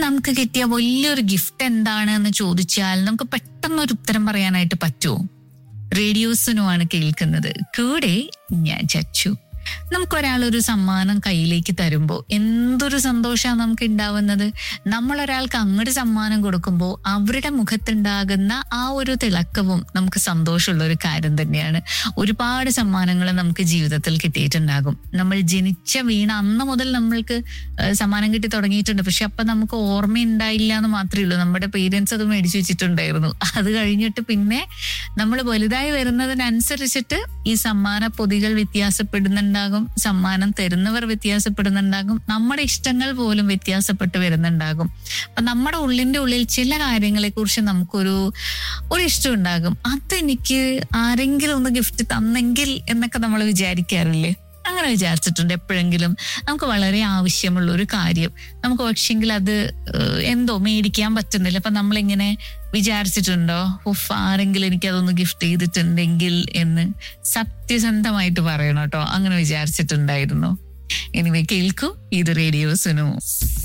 നമുക്ക് കിട്ടിയ വലിയൊരു ഗിഫ്റ്റ് എന്താണ് എന്ന് ചോദിച്ചാൽ നമുക്ക് പെട്ടെന്ന് ഒരു ഉത്തരം പറയാനായിട്ട് പറ്റുമോ റേഡിയോസിനുമാണ് കേൾക്കുന്നത് കൂടെ ഞാൻ ചച്ചു നമുക്കൊരാൾ ഒരു സമ്മാനം കയ്യിലേക്ക് തരുമ്പോൾ എന്തൊരു സന്തോഷമാണ് നമുക്ക് ഉണ്ടാവുന്നത് നമ്മൾ ഒരാൾക്ക് അങ്ങോട്ട് സമ്മാനം കൊടുക്കുമ്പോൾ അവരുടെ മുഖത്തുണ്ടാകുന്ന ആ ഒരു തിളക്കവും നമുക്ക് സന്തോഷമുള്ള ഒരു കാര്യം തന്നെയാണ് ഒരുപാട് സമ്മാനങ്ങൾ നമുക്ക് ജീവിതത്തിൽ കിട്ടിയിട്ടുണ്ടാകും നമ്മൾ ജനിച്ച വീണ അന്ന് മുതൽ നമ്മൾക്ക് ഏഹ്, സമ്മാനം കിട്ടി തുടങ്ങിയിട്ടുണ്ട് പക്ഷെ അപ്പൊ നമുക്ക് ഓർമ്മയുണ്ടായില്ല എന്ന് മാത്രമേ ഉള്ളൂ നമ്മുടെ പേരൻസ് അത് മേടിച്ചു വെച്ചിട്ടുണ്ടായിരുന്നു അത് കഴിഞ്ഞിട്ട് പിന്നെ നമ്മൾ വലുതായി വരുന്നതിനനുസരിച്ചിട്ട് ഈ സമ്മാന പൊതികൾ വ്യത്യാസപ്പെടുന്നുണ്ടാകും സമ്മാനം തരുന്നവർ വ്യത്യാസപ്പെടുന്നുണ്ടാകും നമ്മുടെ ഇഷ്ടങ്ങൾ പോലും വ്യത്യാസപ്പെട്ട് വരുന്നുണ്ടാകും അപ്പൊ നമ്മുടെ ഉള്ളിന്റെ ഉള്ളിൽ ചില കാര്യങ്ങളെ കുറിച്ച് നമുക്കൊരു ഒരു ഇഷ്ടം ഉണ്ടാകും അതെനിക്ക് ആരെങ്കിലും ഒന്ന് ഗിഫ്റ്റ് തന്നെങ്കിൽ എന്നൊക്കെ നമ്മൾ വിചാരിക്കാറില്ലേ അങ്ങനെ വിചാരിച്ചിട്ടുണ്ട് എപ്പോഴെങ്കിലും നമുക്ക് വളരെ ആവശ്യമുള്ള ഒരു കാര്യം നമുക്ക് പക്ഷെങ്കിൽ അത് ഏഹ്, എന്തോ മേടിക്കാൻ പറ്റുന്നില്ല അപ്പൊ നമ്മളിങ്ങനെ വിചാരിച്ചിട്ടുണ്ടോ ഉഫ് ആരെങ്കിലും എനിക്ക് അതൊന്ന് ഗിഫ്റ്റ് ചെയ്തിട്ടുണ്ടെങ്കിൽ എന്ന് സത്യസന്ധമായിട്ട് പറയണം കേട്ടോ അങ്ങനെ വിചാരിച്ചിട്ടുണ്ടായിരുന്നു എനിവേ കേൾക്കൂ ഇത് റേഡിയോ സുനു